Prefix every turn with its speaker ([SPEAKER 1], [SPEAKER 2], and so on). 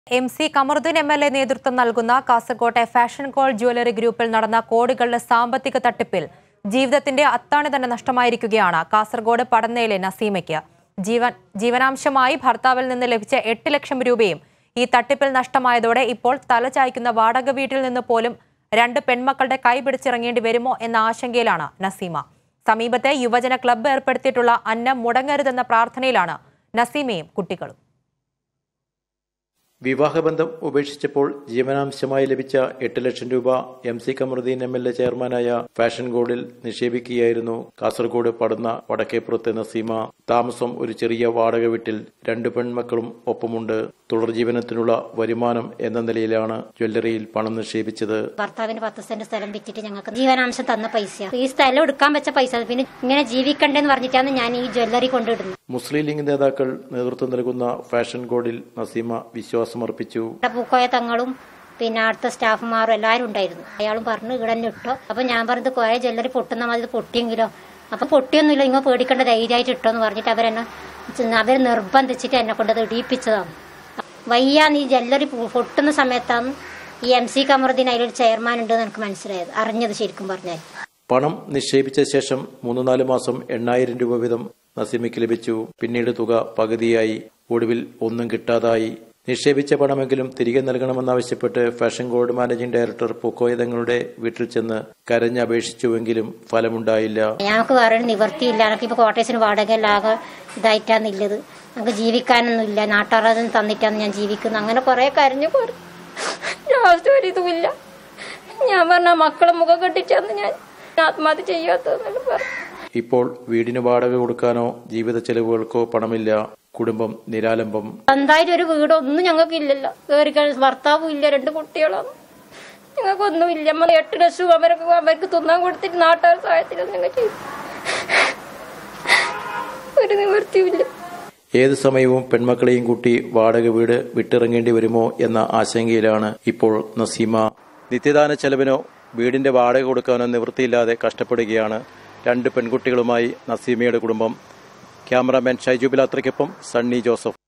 [SPEAKER 1] M C Kamaruddin M L A നേതൃത്വം നൽകുന്ന കാസർകോട്ടെ ഫാഷൻ കോൾ ജ്വല്ലറി ഗ്രൂപ്പിൽ നടന്ന കോടികളുടെ സാമ്പത്തിക തട്ടിപ്പിൽ ജീവിതത്തിന്റെ അത്താണി തന്നെ നഷ്ടമായിരിക്കുകയാണ് കാസർഗോഡ് പടന്നയിലെ നസീമയ്ക്ക് ജീവൻ ജീവനാംശമായി ഭർത്താവിൽ നിന്ന് ലഭിച്ച എട്ട് ലക്ഷം രൂപയും ഈ തട്ടിപ്പിൽ നഷ്ടമായതോടെ ഇപ്പോൾ തലചായ്ക്കുന്ന വാടക വീട്ടിൽ നിന്ന് പോലും രണ്ട് പെൺമക്കളുടെ കൈ പിടിച്ചിറങ്ങേണ്ടി വരുമോ എന്ന ആശങ്കയിലാണ് നസീമ സമീപത്തെ യുവജന ക്ലബ്ബ് ഏർപ്പെടുത്തിയിട്ടുള്ള അന്നം മുടങ്ങരുതെന്ന പ്രാർത്ഥനയിലാണ് നസീമയും കുട്ടികളും
[SPEAKER 2] വിവാഹബന്ധം ഉപേക്ഷിച്ചപ്പോൾ ജീവനാംശമായി ലഭിച്ച എട്ട് ലക്ഷം രൂപ M C Kamaruddin M L A ചെയർമാനായ ഫാഷൻ ഗോൾഡിൽ നിക്ഷേപിക്കുകയായിരുന്നു കാസർഗോഡ് പടുന്ന വടക്കേപ്പുറത്തെ നസീമ താമസം ഒരു ചെറിയ വാടക വീട്ടിൽ രണ്ട് പെൺമക്കളും ഒപ്പമുണ്ട് തുടർജീവനത്തിനുള്ള വരുമാനം എന്ന നിലയിലാണ് ജ്വല്ലറിയിൽ പണം നിക്ഷേപിച്ചത്
[SPEAKER 3] ഭർത്താവിന് പത്ത് സെന്റ് സ്ഥലം വിറ്റിട്ട് ഞങ്ങൾക്ക് ജീവനാംശം തന്ന പൈസ ഈ സ്ഥലം എടുക്കാൻ വെച്ച പൈസ പിന്നെ ഇങ്ങനെ ജീവിക്കണ്ടെന്ന് പറഞ്ഞിട്ടാണ് ഞാൻ ഈ ജ്വല്ലറി കൊണ്ടിടുന്നത്
[SPEAKER 2] മുസ്ലിം ലീഗ് നേതാക്കൾ നേതൃത്വം നൽകുന്ന ഫാഷൻ ഗോൾഡിൽ നസീമ വിശ്വാസമർപ്പിച്ചു
[SPEAKER 3] ഇവിടെ പൂക്കോയ തങ്ങളും പിന്നെ അടുത്ത സ്റ്റാഫുമാരും എല്ലാവരും ഉണ്ടായിരുന്നു അയാളും പറഞ്ഞു ഇവിടെ തന്നെ ഇട്ടോ അപ്പൊ ഞാൻ പറഞ്ഞത് കുറെ ജ്വല്ലറി പൊട്ടുന്ന മതി ഇത് പൊട്ടിയെങ്കിലോ അപ്പൊ പൊട്ടിയൊന്നുമില്ല ഇങ്ങ പേടിക്കേണ്ട ധൈര്യമായിട്ട് ഇട്ടോ എന്ന് പറഞ്ഞിട്ട് അവരെന്നെ അവർ നിർബന്ധിച്ചിട്ട് എന്നെ കൊണ്ടത് ഇടിയിപ്പിച്ചതാണ് വയ്യാന്ന് ഈ ജ്വല്ലറി പൊട്ടുന്ന സമയത്താണ് ഈ എം സി കമറുദ്ദീൻ അതിലൊരു ചെയർമാൻ ഉണ്ടെന്ന് എനിക്ക് മനസ്സിലായത് അറിഞ്ഞത് ശരിക്കും പറഞ്ഞാൽ
[SPEAKER 2] പണം നിക്ഷേപിച്ച ശേഷം മൂന്ന് നാല് മാസം എണ്ണായിരം രൂപ വീതം നസീമയ്ക്ക് ലഭിച്ചു പിന്നീട് തുക പകുതിയായി ഒടുവിൽ ഒന്നും കിട്ടാതായി നിക്ഷേപിച്ച പണമെങ്കിലും തിരികെ നൽകണമെന്നാവശ്യപ്പെട്ട് fashion gold managing director Pookoya Thangal വീട്ടിൽ ചെന്ന് കരഞ്ഞപേക്ഷിച്ചുവെങ്കിലും ഫലമുണ്ടായില്ല
[SPEAKER 3] ഞങ്ങൾക്ക് വേറെ ഒരു നിവർത്തിയില്ല എനിക്ക് ഇപ്പൊ കോട്ടേഴ്സിന് വാടകയിലാകെ ഇതായിട്ടാന്നുള്ളത് നമുക്ക് ജീവിക്കാനൊന്നും ഇല്ല നാട്ടാറതും തന്നിട്ടാണ് ഞാൻ ജീവിക്കുന്നത് അങ്ങനെ കുറെ കരഞ്ഞു പോരും ലാസ്റ്റ് ഒരു ഇതുമില്ല ഞാൻ പറഞ്ഞ മക്കളെ മുഖം കെട്ടിച്ചാന്ന് ഞാൻ ആത്മഹത്യ ചെയ്യാത്തതെന്നെല്ലാം പറഞ്ഞു
[SPEAKER 2] ഇപ്പോൾ വീടിന് വാടക കൊടുക്കാനോ ജീവിത ചെലവുകൾക്കോ പണമില്ല കുടുംബം നിരാലംബം
[SPEAKER 3] സ്വന്തമായിട്ട് ഒരു വീടൊന്നും ഞങ്ങൾക്ക് ഇല്ലല്ലോ കയറി ഭർത്താവും ഇല്ല രണ്ട് കുട്ടികളാണ് ഞങ്ങൾക്കൊന്നുമില്ല നമ്മൾ എട്ട് ലക്ഷം അവർക്ക് അവർക്ക് തിന്നാൻ കൊടുത്തിട്ട് നാട്ടുകാർ സഹായത്തിലൊന്നും ഞങ്ങൾ ചെയ്തു ഒരു നിവൃത്തിയുമില്ല
[SPEAKER 2] ഏത് സമയവും പെൺമക്കളെയും കൂട്ടി വാടക വീട് വിട്ടിറങ്ങേണ്ടി വരുമോ എന്ന ആശങ്കയിലാണ് ഇപ്പോൾ നസീമ നിത്യദാന ചെലവിനോ വീടിന്റെ വാടക കൊടുക്കാനോ നിവൃത്തിയില്ലാതെ കഷ്ടപ്പെടുകയാണ് രണ്ട് പെൺകുട്ടികളുമായി നസീമയുടെ കുടുംബം ക്യാമറാമാൻ ഷൈജു ബിലാത്രയ്ക്കൊപ്പം സണ്ണി ജോസഫ്